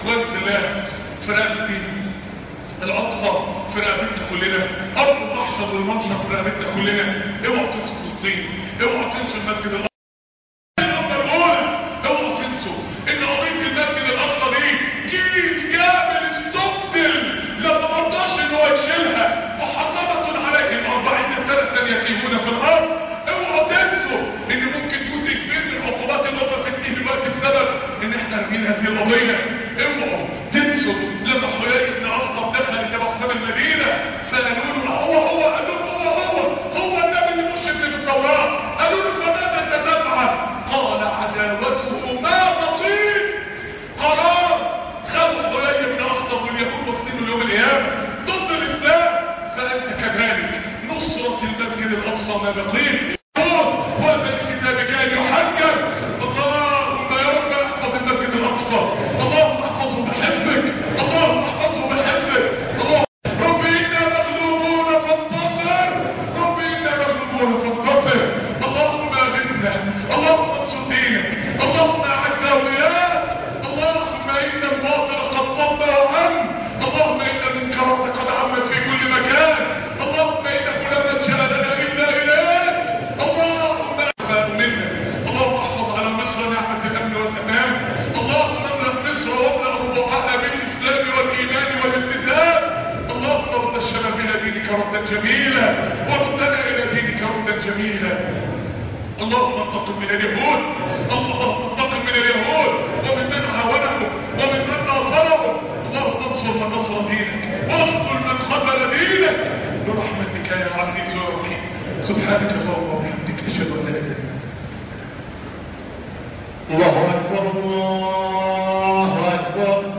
اخواني الله في رقبتي الاقصى في رقبتنا كلنا ارض المحشر والمنشر في رقبتنا كلنا اوعوا تنسوا فلسطين اوعوا تنسوا المسجد الاقصى النقطة الأولى اوعوا تنسوا إن قضية المسجد الأقصى دي جيل كامل استبدل لما مرضاش إن هو يشيلها محرمة عليهم 40 سنة يتيهون في الأرض اوعوا تنسوا إن ممكن يوسف بين العقوبات اللي هم فاتحين دلوقتي بسبب إن إحنا رامين هذه القضية اوعوا تنسوا لما حيي بن أخطب دخل إلى مقسم المدينة فقالوا له هو هو قالوا له هو هو هو النبي اللي مشرك في التوراة قالوا له فماذا تفعل قال عداوته ما تطيب قرار خلوا حيي بن أخطب واليهود واخدينه اليوم القيامة ضد الإسلام فأنت كذلك نصرة المسجد الأقصى ما بقيت وهذا الكتاب كان يحكم اللهم يا رب احفظ المسجد الأقصى اللهم احفظه بحفظك اللهم احفظه بحفظك اللهم رب إنا مغلوبون فانتصر رب إنا مغلوبون فانتصر اللهم آمنا اللهم انصر دينك اللهم أعز أولياء اللهم إن الباطل قد طبع عنه اللهم إن المنكرات قد عمت في كل مكان اللهم إنه لا ملجأ لنا إلا إليك اللهم احفظ منا اللهم احفظ على مصر نعمة الأمن والأمان اللهم املأ مصر واملأ ربوعها بالإسلام والإيمان والالتزام اللهم رد الشباب إلى دينك ردا جميلا وردنا إلى دينك ردا جميلا اللهم انتقم من اليهود اللهم انتقم من اليهود ومن من عاونهم ومن من ناصرهم اللهم انصر من نصر دينك واخذل من خذل دينك برحمتك يا عزيز يا رحيم سبحانك اللهم وبحمدك اشهد ان لا اله الا انت الله أكبر الله أكبر